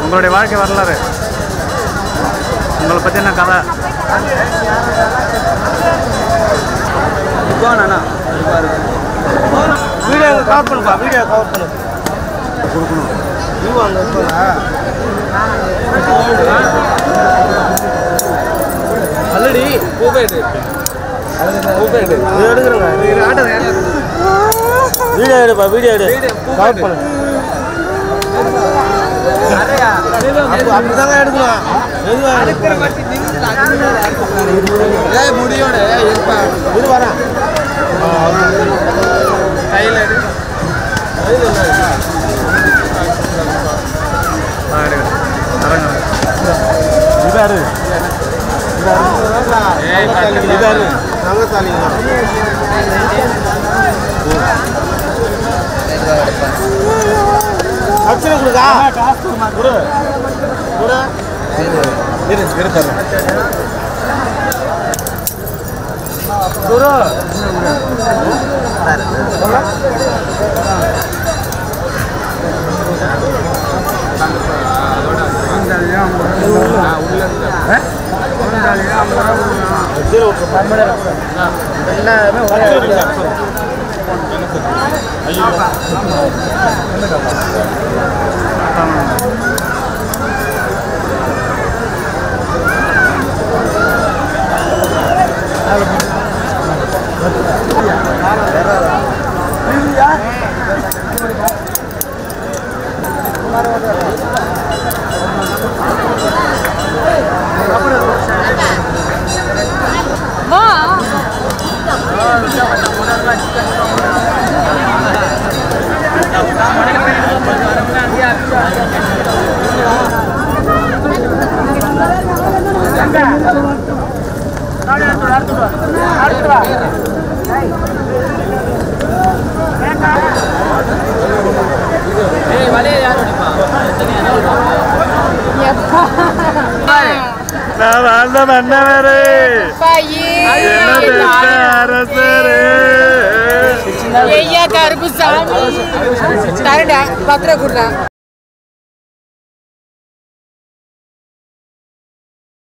உங்களுடைய வாழ்க்கை வரலாறு உங்களை பற்றி என்ன கதை வீடியோ கவர் பண்ணுப்பா வீடியோ கவர் பண்ணு கொடுக்கணும் வியூ அங்கே இருக்குல்ல ஆல்ரெடி பூபேடு பூபேடு இது எடுக்கிறேங்க வீடியோ எடுப்பா வீடியோ எடு கவர் பண்ணு அப்ப- அப்படிதாங்க எடுக்கணும் எதுவா ஏய் முடியோட இருப்பா இது வரேன் கையில் எடு இதாரு ஏய் இதாரு தங்கத்தாலிங்க அர்ச்சனை கொடுக்கா குரு குரு இரு இருக்காரு குரு எல்லாமே ஒரே ஏய் வலைய யார் அடிப்பா நான் வாழ்ந்த மன்னவரே என்ன பெற்ற அரசரே ஐயா கருப்பு சாமி தரடா பத்திர குடுறா